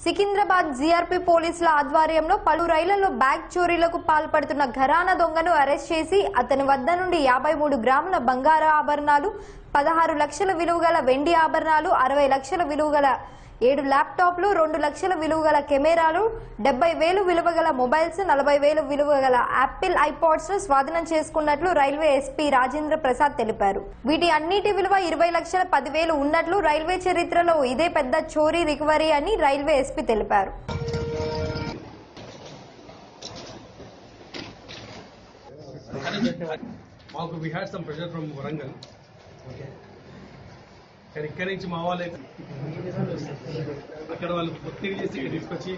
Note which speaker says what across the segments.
Speaker 1: Secunderabad GRP పోలీసుల ఆధ్వర్యంలో పలు రైళ్లలో బ్యాగ్ చోరీలకు పాల్పడుతున్న ఘరానా దొంగను అరెస్ట్ చేసి అతని వద్ద నుండి యాభై మూడు గ్రాముల బంగారు ఆభరణాలు పదహారు లక్షల విలువగల వెండి ఆభరణాలు అరవై లక్షల విలువగల ఏడు ల్యాప్టాప్లు రెండు లక్షల విలువగల కెమెరాలు డెబ్బై వేలు విలువగల మొబైల్స్ నలభై వేలు విలువగల యాపిల్ ఐపాడ్స్ ను స్వాధీనం చేసుకున్నట్లు రైల్వే ఎస్పీ రాజేంద్ర ప్రసాద్ తెలిపారు వీటి అన్నిటి విలువ ఇరవై లక్షల పదివేలు ఉన్నట్లు రైల్వే చరిత్రలో ఇదే పెద్ద చోరీ రికవరీ అని రైల్వే ఎస్పీ తెలిపారు
Speaker 2: మాకు we had some pressure from Warangal కానీ ఇక్కడి నుంచి మా వాళ్ళే అక్కడ వాళ్ళు ఒత్తిడి చేసి ఇక్కడ తీసుకొచ్చి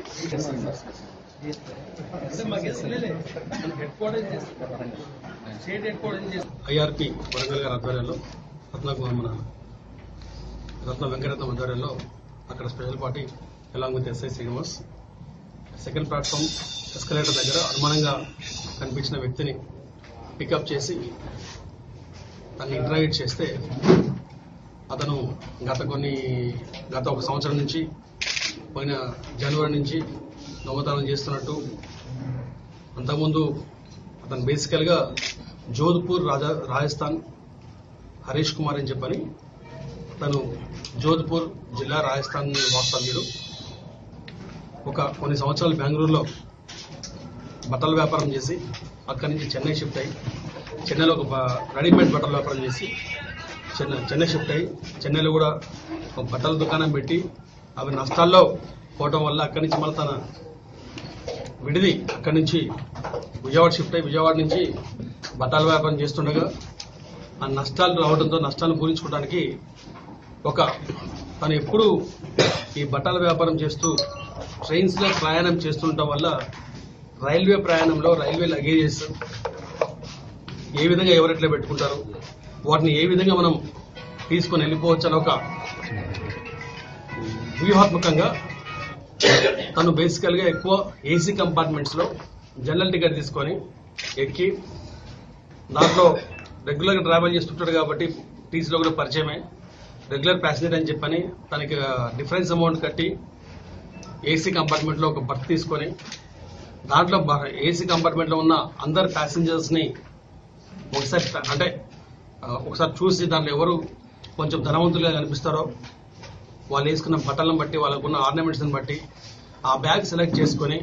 Speaker 2: అంటే మాకేం తెలియలే. మన హెడ్ క్వార్టర్ చేస్తాం. స్టేట్ హెడ్ క్వార్టర్ చేస్తాం. ఐఆర్పి వరంగల్ గారి ఆధ్వర్యంలో రత్నకుమార్ మన రత్న వెంకటరత్నం ఆధ్వర్యంలో అక్కడ special party along with SI Srinivas second platform escalator దగ్గర అనుమానంగా కనిపించిన వ్యక్తిని పికప్ చేసి తను ఇంటరాగేట్ చేస్తే అతను గత కొన్ని గత ఒక సంవత్సరం నుంచి పోయిన జనవరి నుంచి దొంగతనం చేస్తున్నట్టు అంతకుముందు అతను బేసికల్గా జోధ్పూర్ రాజా రాజస్థాన్ హరీష్ కుమార్ అని చెప్పని తను జోధ్పూర్ జిల్లా రాజస్థాన్ వాస్తవ్యుడు ఒక కొన్ని సంవత్సరాలు బెంగళూరులో బట్టల వ్యాపారం చేసి అక్కడి నుంచి చెన్నై షిఫ్ట్ అయ్యి చెన్నైలో ఒక బ- రెడీమేడ్ బట్టల వ్యాపారం చేసి చెన్నై చెన్నై షిఫ్ట్ అయ్యి చెన్నైలో కూడా ఒక బట్టల దుకాణం పెట్టి అవి నష్టాల్లో పోవటం వల్ల అక్కడి నుంచి మళ్ళీ తన విడిది అక్కడి నుంచి విజయవాడ షిఫ్ట్ అయ్యి విజయవాడ నుంచి బట్టల వ్యాపారం చేస్తుండగా ఆ నష్టాలు రావడంతో నష్టాలను పూరించుకోవడానికి ఒక తను ఎప్పుడు ఈ బట్టల వ్యాపారం చేస్తూ ట్రైన్స్ లో ప్రయాణం చేస్తుండటం వల్ల రైల్వే ప్రయాణంలో రైల్వే లగేజెస్ ఏ విధంగా ఎవరెట్లా పెట్టుకుంటారు వాటిని ఏ విధంగా మనం తీసుకొని వెళ్ళిపోవచ్చు అని ఒక వ్యూహాత్మకంగా తను బేసికల్ గా ఎక్కువ ఏసీ కంపార్ట్మెంట్స్ లో జనరల్ టికెట్ తీసుకొని ఎక్కి దాంట్లో రెగ్యులర్ గా ట్రావెల్ చేస్తుంటాడు కాబట్టి టీసీలో కూడా పరిచయమే రెగ్యులర్ ప్యాసింజర్ అని చెప్పని తనకి డిఫరెన్స్ అమౌంట్ కట్టి ఏసీ కంపార్ట్మెంట్ లో ఒక బర్త్ తీసుకొని దాంట్లో ఏసీ కంపార్ట్మెంట్ లో ఉన్న అందరు ప్యాసింజర్స్ ని ఒకసారి ట- అంటే ఆ, ఒకసారి చూసి దాంట్లో ఎవరు కొంచెం ధనవంతులుగా కనిపిస్తారో వాళ్ళు వేసుకున్న బట్టలను బట్టి వాళ్ళకున్న ఆర్నమెంట్స్ బట్టి ఆ బ్యాగ్ సెలెక్ట్ చేసుకొని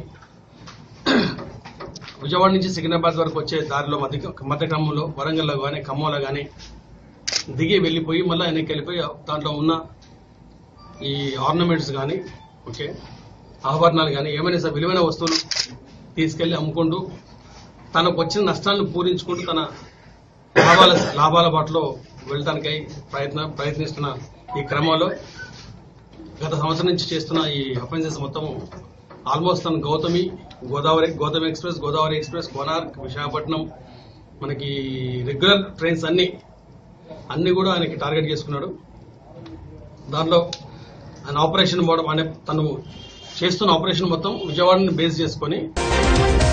Speaker 2: విజయవాడ నుంచి సికింద్రాబాద్ వరకు వచ్చే దారిలో మధ్య మధ్య క్రమంలో వరంగల్లో కానీ ఖమ్మంలో కానీ దిగి వెళ్ళిపోయి మళ్ళీ వెనక్కి వెళ్ళిపోయి దాంట్లో ఉన్న ఈ ఆర్నమెంట్స్ కానీ ఓకే ఆభరణాలు కానీ ఏమైనా సరే విలువైన వస్తువులు తీసుకెళ్లి అమ్ముకుంటూ తనకు వచ్చిన నష్టాలను పూరించుకుంటూ తన లాభాల లాభాల బాటలో వెళ్ళటానికై ప్రయత్న ప్రయత్నిస్తున్న ఈ క్రమంలో గత సంవత్సరం నుంచి చేస్తున్న ఈ అఫెన్సెస్ మొత్తం ఆల్మోస్ట్ తన గౌతమి గోదావరి గౌతమి ఎక్స్ప్రెస్ గోదావరి ఎక్స్ప్రెస్ కోనార్క్ విశాఖపట్నం మనకి రెగ్యులర్ ట్రైన్స్ అన్ని అన్ని కూడా ఆయనకి టార్గెట్ చేసుకున్నాడు దాంట్లో ఆయన ఆపరేషన్ పోవడం అంటే తను చేస్తున్న ఆపరేషన్ మొత్తం విజయవాడని బేస్ చేసుకొని